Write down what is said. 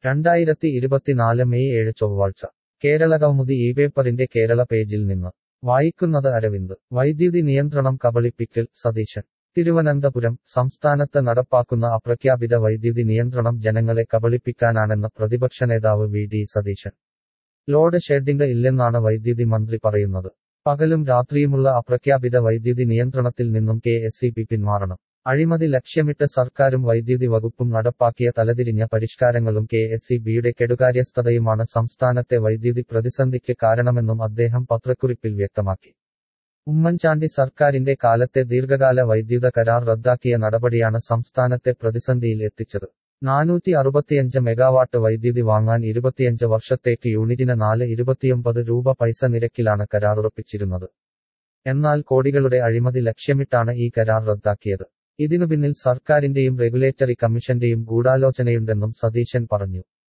രണ്ടായിരത്തി ഇരുപത്തിനാല് മെയ് ഏഴ് ചൊവ്വാഴ്ച കേരളകൗമുദി ഈ പേപ്പറിന്റെ കേരള പേജിൽ നിന്ന് വായിക്കുന്നത് അരവിന്ദ് വൈദ്യുതി നിയന്ത്രണം കബളിപ്പിക്കൽ സതീശൻ തിരുവനന്തപുരം സംസ്ഥാനത്ത് നടപ്പാക്കുന്ന അപ്രഖ്യാപിത വൈദ്യുതി നിയന്ത്രണം ജനങ്ങളെ കബളിപ്പിക്കാനാണെന്ന് പ്രതിപക്ഷ നേതാവ് V D Satheesan load shedding ഇല്ലെന്നാണ് വൈദ്യുതി മന്ത്രി പറയുന്നത് പകലും രാത്രിയുമുള്ള അപ്രഖ്യാപിത വൈദ്യുതി നിയന്ത്രണത്തിൽ നിന്നും കെ എസ് ഇ ബി പിന്മാറണം അഴിമതി ലക്ഷ്യമിട്ട് സർക്കാരും വൈദ്യുതി വകുപ്പും നടപ്പാക്കിയ തലതിരിഞ്ഞ പരിഷ്കാരങ്ങളും കെ എസ് ഇ ബിയുടെ കെടുകാര്യസ്ഥതയുമാണ് സംസ്ഥാനത്തെ വൈദ്യുതി പ്രതിസന്ധിക്ക് കാരണമെന്നും അദ്ദേഹം പത്രക്കുറിപ്പിൽ വ്യക്തമാക്കി ഉമ്മൻചാണ്ടി സർക്കാരിന്റെ കാലത്തെ ദീർഘകാല വൈദ്യുത കരാർ റദ്ദാക്കിയ നടപടിയാണ് സംസ്ഥാനത്തെ പ്രതിസന്ധിയിൽ എത്തിച്ചത് നാനൂറ്റി അറുപത്തിയഞ്ച് മെഗാവാട്ട് വൈദ്യുതി വാങ്ങാൻ ഇരുപത്തിയഞ്ച് വർഷത്തേക്ക് യൂണിറ്റിന് നാല് ഇരുപത്തിയൊമ്പത് രൂപ പൈസ നിരക്കിലാണ് കരാറുറപ്പിച്ചിരുന്നത് എന്നാൽ കോടികളുടെ അഴിമതി ലക്ഷ്യമിട്ടാണ് ഈ കരാർ റദ്ദാക്കിയത് ഇതിനു പിന്നിൽ സർക്കാരിന്റെയും റെഗുലേറ്ററി കമ്മീഷന്റെയും ഗൂഢാലോചനയുണ്ടെന്നും സതീശൻ പറഞ്ഞു